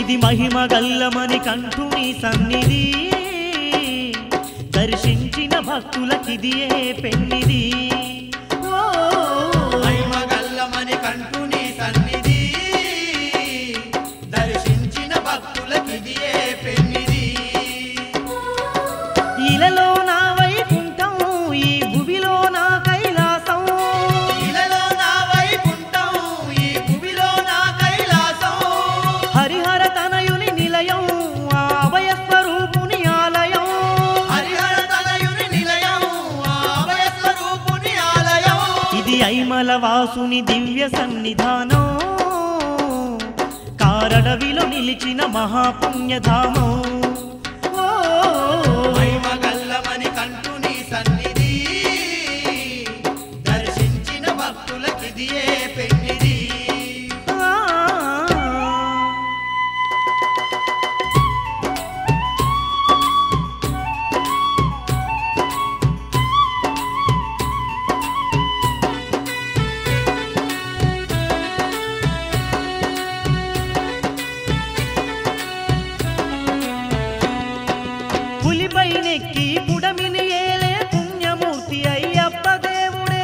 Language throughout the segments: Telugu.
ఇది మహిమ గల్లమని కంఠుని సన్నిధి దర్శించిన భక్తులకిదియే పెన్నిది ఓ మహిమగల్లమని కంటుని సన్నిధి దర్శించిన భక్తులకిదియే పెన్నిది ఇలలో నా వైకుంఠం ఈ భువిలో నా కైలాసం ఇలలో నా వైకుంఠం ఈ భువిలో నా కైలాసం హరిహర తనయుని నిలయం ఆ అభయ స్వరూపుని ఆలయం హరిహర తనయుని నిలయం ఆ అభయ స్వరూపుని ఆలయం ఇది ఐమల వాసుని దివ్య సన్నిధానం కారడవిలో నిలిచిన మహాపుణ్యధామం ఓ మహిమగల్లమని కంటుని సన్నిధి దర్శించిన భక్తులకిదియే పెన్నిది ఆ. పులిపై నెక్కి పుడమిని ఏలే పుణ్యమూర్తి అయ్యప్ప దేవుడే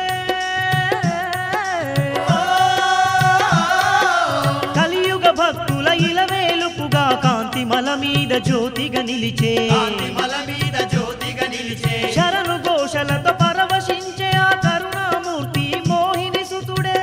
కలియుగ భక్తుల ఇలవేలుపుగా కాంతిమల మీద జ్యోతిగా నిలిచే కాంతిమల మీద జ్యోతిగా నిలిచే శరణు ఘోషలతో పరవశించే ఆ కరుణామూర్తి మోహిని సుతుడే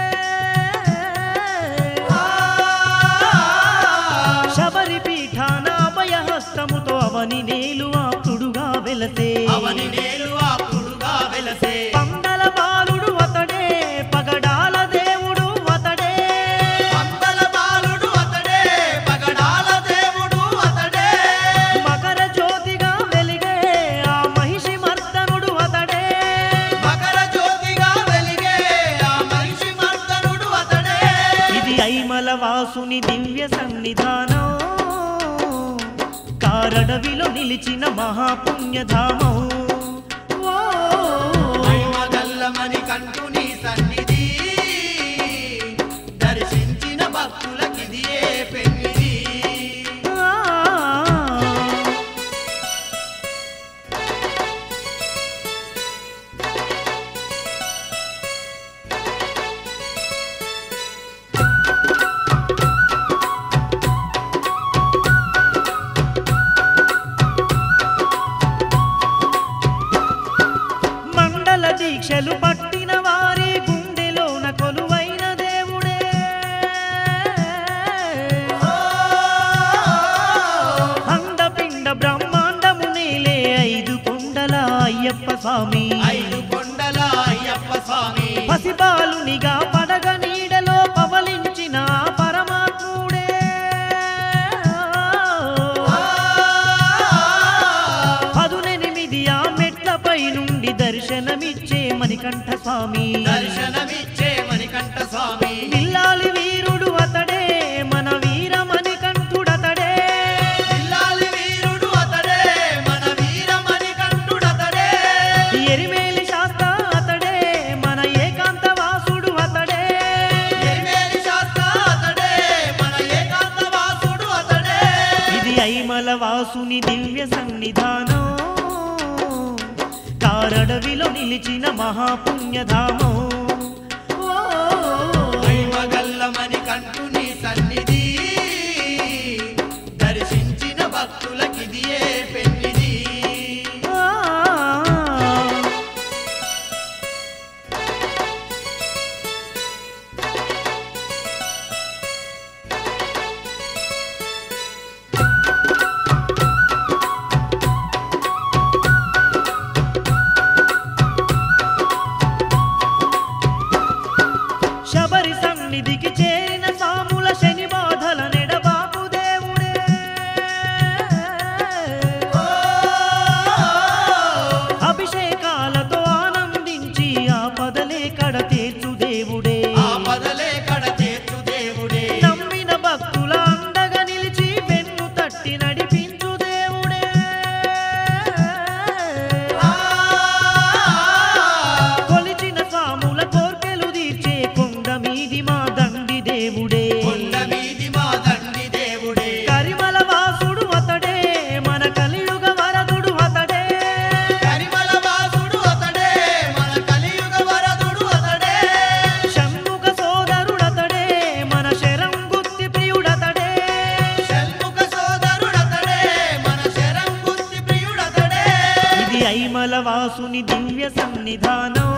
శబరి పీఠాన అభయహస్తముతో అవని నేలు ఆప్తుడుగా వెలసే అవని నేలు ఆపుడుగా వెలసే పందల బాలుడు అతడే పగడాల దేవుడు అతడే పందల బాలుడు అతడే పగడాల దేవుడు అతడే మకర జ్యోతిగా వెలిగే ఆ మహిషి మర్దనుడు అతడే మకర జ్యోతిగా వెలిగే ఆ మనిషి మర్దనుడు అతడే ఇది ఐమల వాసుని దివ్య సన్నిధానం కారడవిలో నిలిచిన మహాపుణ్యధామం ఓ మహిమగల్లమని కంటుని సన్నిధి దర్శించిన భక్తులకిదియే పెన్నిది ఆ. మండల దీక్షలు పట్టిన వారి గుండెలోన కొలువైన దేవుడే అండపిండ బ్రహ్మాండము నేలే ఐదు కొండల అయ్యప్ప స్వామి ఐదు కొండల అయ్యప్ప స్వామి పసిబాలునిగా పడగ నీడలో పవలించిన ఆ పరమాత్ముడే పదునెనిమిది ఆ మెట్లపై నుండి దర్శనమిచ్చే మణికంఠ స్వామి దర్శనమిచ్చే మణికంఠ స్వామి నిల్లాలి వీరుడు అతడే మన వీర మణికంఠుడతడే ఇల్లాలి వీరుడు అతడే మన వీర మణికంఠుడతడే ఎరిమేలి శాస్త్ర అతడే మన ఏకాంత వాసుడు అతడే ఎరిమేలి శాస్త్ర అతడే మన ఏకాంత వాసుడు అతడే ఇది ఐమల వాసుని దివ్య సన్నిధానం కారడవిలో నిలిచిన మహాపుణ్యధామం ఓ మహిమగల్లమని కంటుని సన్నిధి దర్శించిన భక్తులకిదియే పెన్నిది ఆ. సన్నిధానం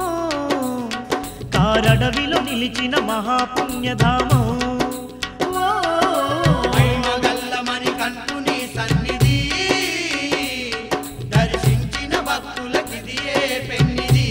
కారడవిలో నిలిచిన మహాపుణ్యధామం ఓ, మహిమగల్లమని కంటుని సన్నిధి దర్శించిన భక్తులకిదియే పెన్నిది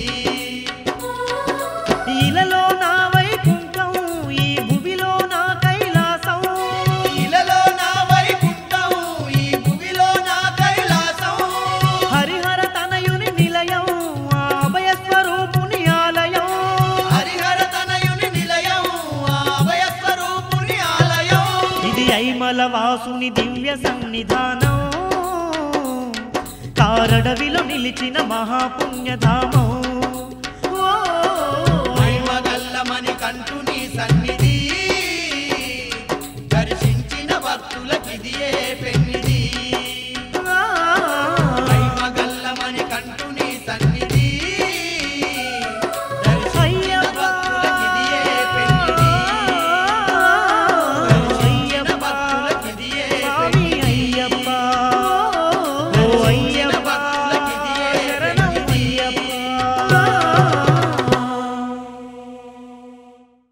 ఇలలో నా వైకుంఠం ఈ భువిలో నా కైలాసం ఇలలో నా వైకుంఠం ఈ భువిలో నా కైలాసం హరిహర తనయుని నిలయం ఆ అభయ స్వరూపుని ఆలయం హరిహర తనయుని నిలయం ఆ అభయ స్వరూపుని ఆలయం ఇది ఐమల వాసుని దివ్య సన్నిధానం కారడవిలో నిలిచిన మహాపుణ్యధామం